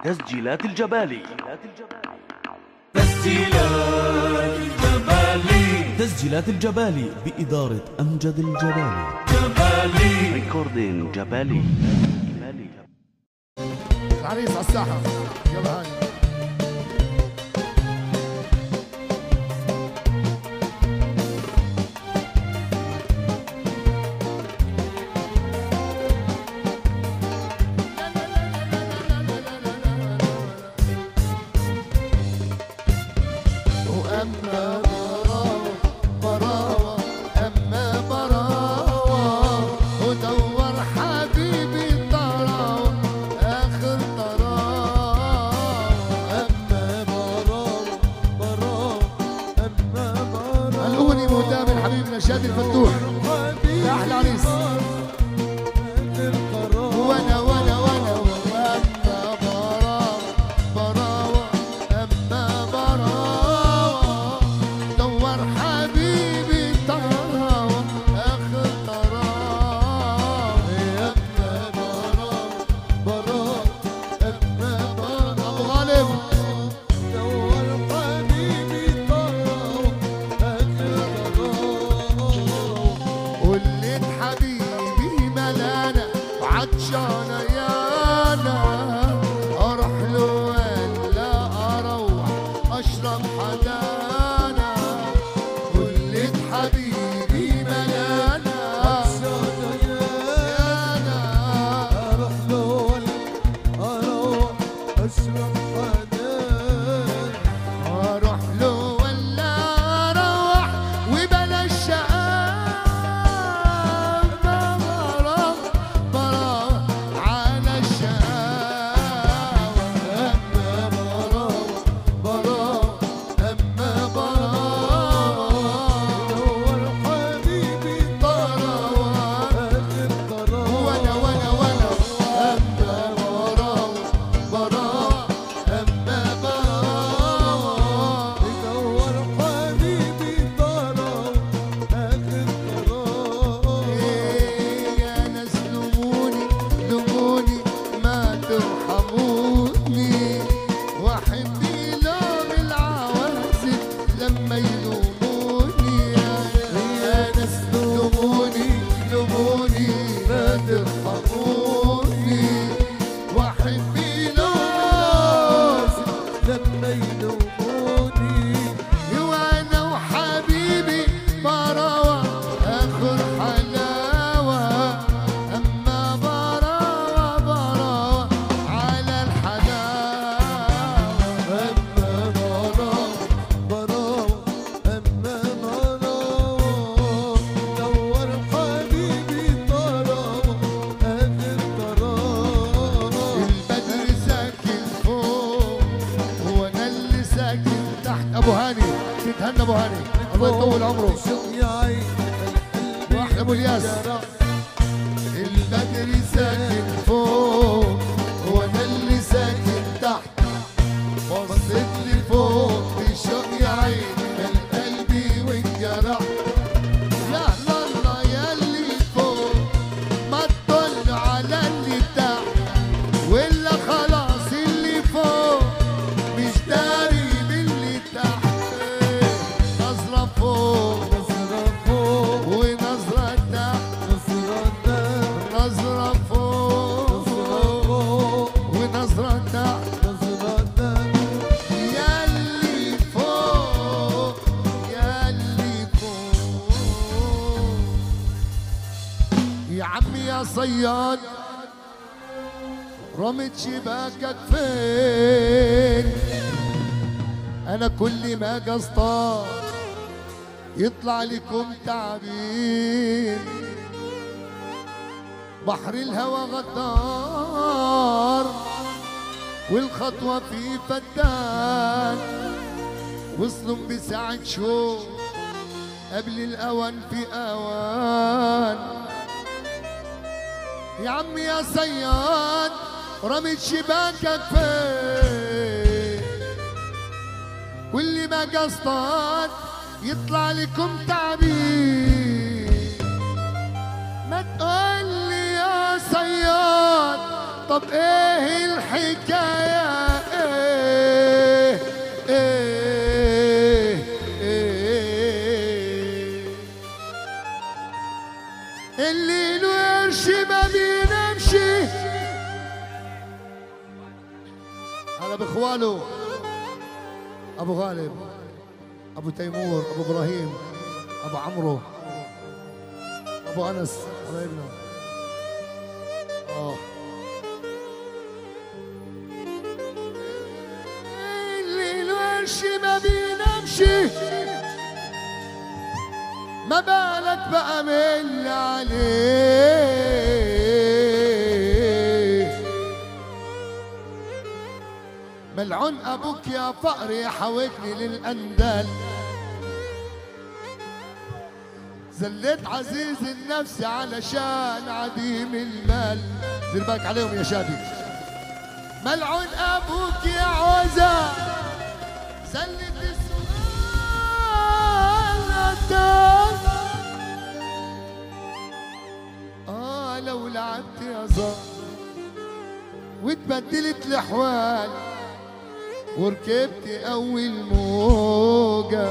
تسجيلات الجبالي تسجيلات الجبالي تسجيلات الجبالي بإدارة أمجد الجبالي جبالي ريكوردين جبالي جبالي العريس على الساحة يلا هاي وأما براوة براوة أما براوة ودور حبيبي طراوة آخر طراوة أما براوة براوة أما براوة الأغني مهداة من حبيبنا شادي الفتوح يا أحلى عريس وانا وانا وانا واما براوة براوة اما براوة دور حبيبي طراوة اخر طراوة اما براوة براوة اما براوة ابو غالب دور حبيبي طراوة اخر طراوة قلت حبيبي ملانا وعطشانة يانا اروح له ولا اروح اشرب حدانا قلت حبيبي ملانا وعطشانة يانا اروح له ولا اروح اشرب حدانا اروح له ولا اروح وبلا الشقاوة براوة براوة على الشقاوة أما براوة براوة أما براوة دور حبيبي طراوة آخر طراوة وانا وانا وانا أما براوة براوة أما براوة دور حبيبي طراوة آخر طراوة يا ناس لوموني لوموني ما ترحموني واحب يلوم العوازل لما يلوموني يا ناس لوموني لوموني ما ترحموني واحب يلوم لما يلوموني وانا وحبيبي براوة اخر حلاوة اما براوة براوة على الحلاوة اما براوة براوة اما براوة دور حبيبي طراوة اخر طراوة البدر ساكن فوق وانا اللي ساكن تحت ابو هاني تتهنى ابو هاني الله يطول عمره واحد ابو الياس البدر ساكن فوق وانا اللي ساكن تحت بصيت لي فوق بشوق يا عيني كان قلبي وانجرح يا الله يا اللي فوق ما تطل على اللي تحت ولا خلاص اللي فوق مش داري باللي تحت نظرة فوق نظرة فوق ونظرة تحت نظرة تحت نظرة فوق ونظرة تحت نظرة تحت يا اللي فوق يا اللي فوق يا عمي يا صياد رمت شباكك فين انا كل ما قصطاد يطلع لكم تعبين بحر الهوى غدار والخطوة في فتان وصلوا بساعة شوق قبل الأوان في أوان يا عمي يا صياد رميت شباكك فين واللي ما قصدان يطلع لكم تعبين ما تقول لي يا صياد طب ايه الحكاية هلا باخواله ابو غالب ابو تيمور ابو ابراهيم ابو عمرو ابو انس حبايبنا اه الليل والشي ما بينامشي ما بالك بقى من اللي عليه ملعون ابوك يا فقر يا حاوتني للاندال زليت عزيز النفس علشان عديم المال دير بالك عليهم يا شادي ملعون ابوك يا عوزة زلت السؤال الدال اه لو لعبت يا زهر واتبدلت الاحوال وركبت اول موجه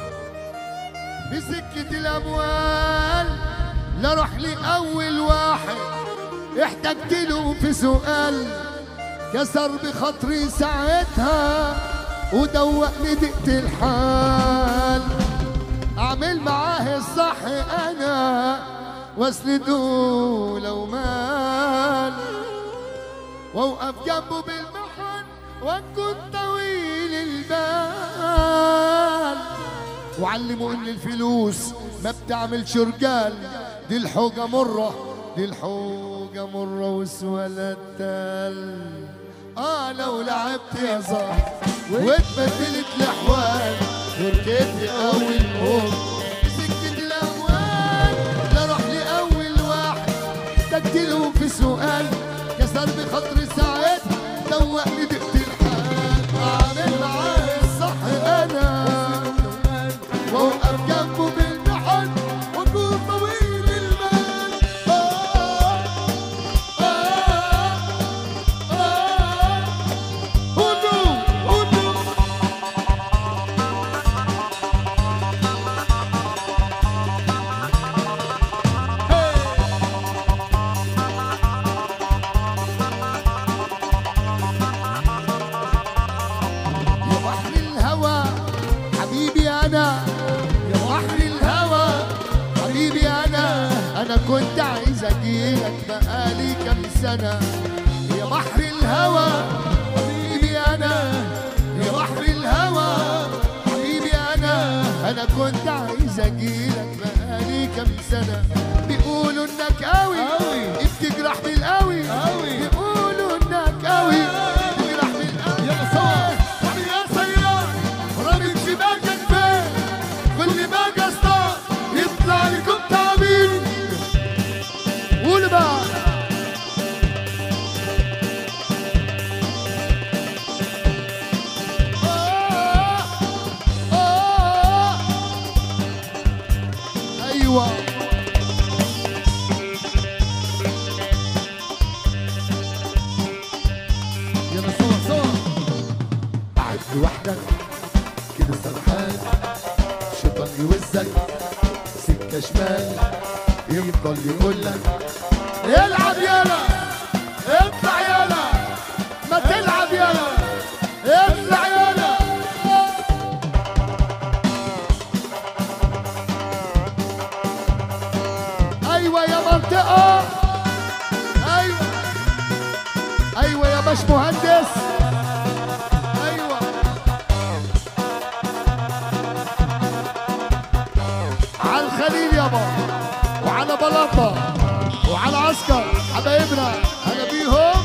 بسكة الأموال لا روح لي أول واحد احتجت له في سؤال كسر بخاطري ساعتها ودوقني دقت الحال أعمل معاه الصح أنا واسنده لو مال واوقف جنبه بالمحن واكون طويل البال وعلموا ان الفلوس ما بتعملش رجال دي الحوجة مرة دي الحوجة مرة وسوالة التل اه لو لعبت يا زهر واتبدلت الاحوال وركبت اول موج سكة الاموال لا روح لاول واحد تقتله في سؤال كسر بخاطري ساعتها دوقني دقت الحال اعمل معاه الصح انا واوقف جنبه بالمحن واكون طويل المال آه آه آه هدوء هدوء يا بحر الهوى حبيبي انا يا بحر الهوى حبيبي انا انا كنت عايز اجيلك بقالي كام سنه يا بحر الهوى حبيبي انا يا بحر الهوى حبيبي انا انا كنت عايز اجيلك بقالي كام سنه بيقولوا انك قوي بتجرح بالقوي بيقولوا انك قوي بتجرح بالقوي يلا سوا يا سيار رامي شباكك فين كل ما قصدك يطلع لكم تعبير قول بقى آه، آه. ايوه يلا سوا سوا قاعد لوحدك كده سرحان شيطان يوزك سكه شمال يفضل يقول لك العب يلا اطلع يلا ما تلعب يلا اطلع يلا ايوه يا منطقه ايوه ايوه يا باش مهندس ايوه على الخليل يابا وعلى بلاطة وعلى عسكر حبايبنا هلا بيهم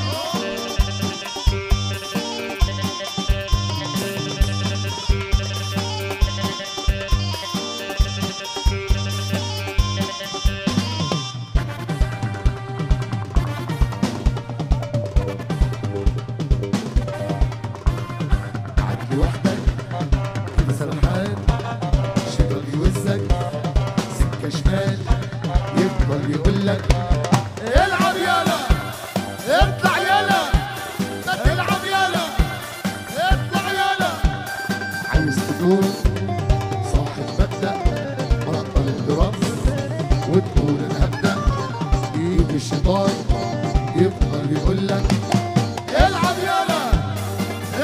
قاعد لوحدك كده سرحان شغل يوزك سكة شمال يفضل يقول لك العب يلا اطلع يلا ما تلعب يلا اطلع يلا عايز تكون صاحب مبدأ بطل الدراسة وتقول انا هبدأ يجي الشيطان يفضل يقول لك العب يلا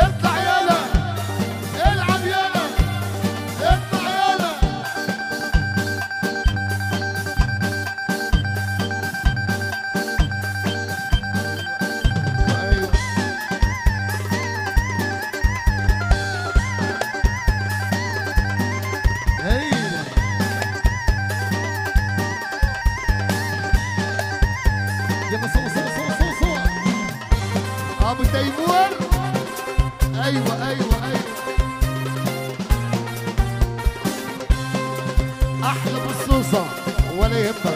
اكبر ايوه ايوه ايوه احلى بصوصه ولا يهمك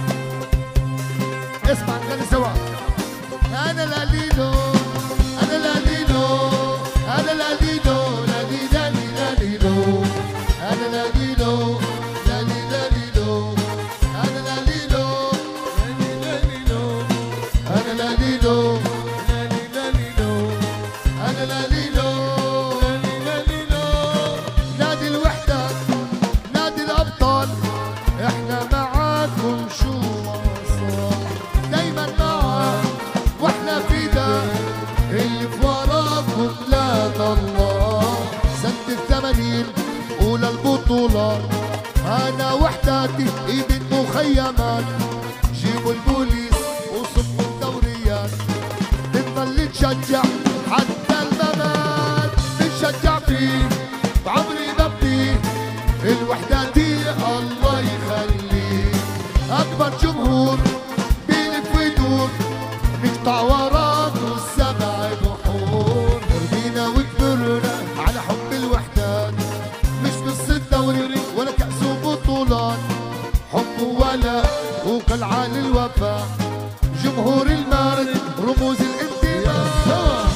اسمع نغني سوا انا لاليلو انا لاليلو انا لاليلو لالي لالي لاليلو انا لاليلو لالي لاليلو انا لاليلو لالي لاليلو انا لاليلو لالي لاليلو انا لاليلو لالي لاليلو نادي الوحدة نادي الأبطال احنا معاكم شو وصل دايما معاك واحنا في ده اللي في وراكم لا الله سنة الثمانين أولى البطولات أنا وحداتي إيد مخيمات جيبوا البوليس وصفوا الدوريات بنضل نشجع حتى الممات بنشجع فيه بعمري ببني الوحداتي الله يخليه أكبر جمهور بيلف ويدور نقطع وراكم السبع بحور رمينا وكبرنا على حب الوحدات مش بس الدوري ولا كأس وبطولات حب ولا وقلعة للوفاء جمهور المارد رموز الانتماء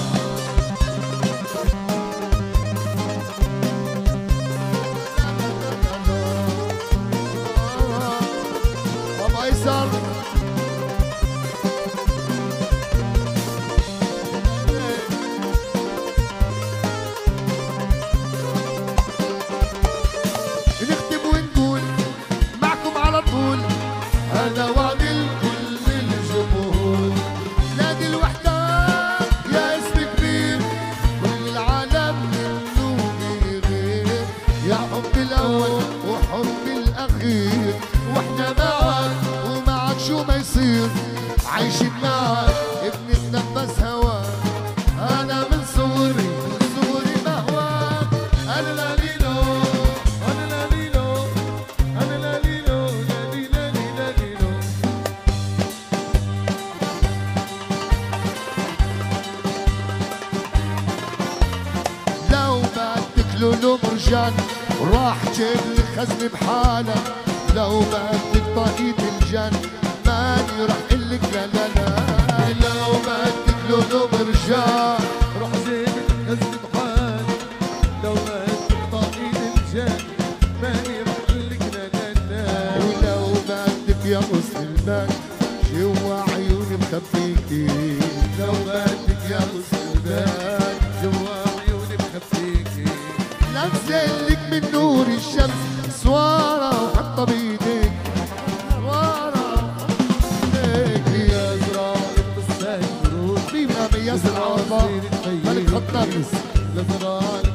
بابا ايسر نختم ونقول معكم على طول انا وعد كل الجمهور نادي الوحدة يا اسم كبير كل العالم منه بيغير يا حب الاول وحب الاخير واحنا معك ومعك شو ما يصير عايشين معك بنتنفس هواك انا من صغري من صغري مهواك انا لا ليلو انا لا ليلو انا لا ليلو لا لي لا لي لا ليلو لو بدك لولو مرجان راح جيب لك خزن بحالك لو بدك طاقية الجن ماني راح قلك لا لا لا لو بدك لولو مرجان روح جيبك غزل بحال لو ما طاقيت الجان ماني راح لك لا لا لا ولو بدك يا مسلمان جوا عيوني مخبيكي لو بدك يا مسلمان جوا عيوني مخبيكي نزل لك من نور الشمس سوارة وحطها بايديك سوارة بايديك يا زراعة بتصبح برود بيبقى ميسر الله ملك خطاب لزراعة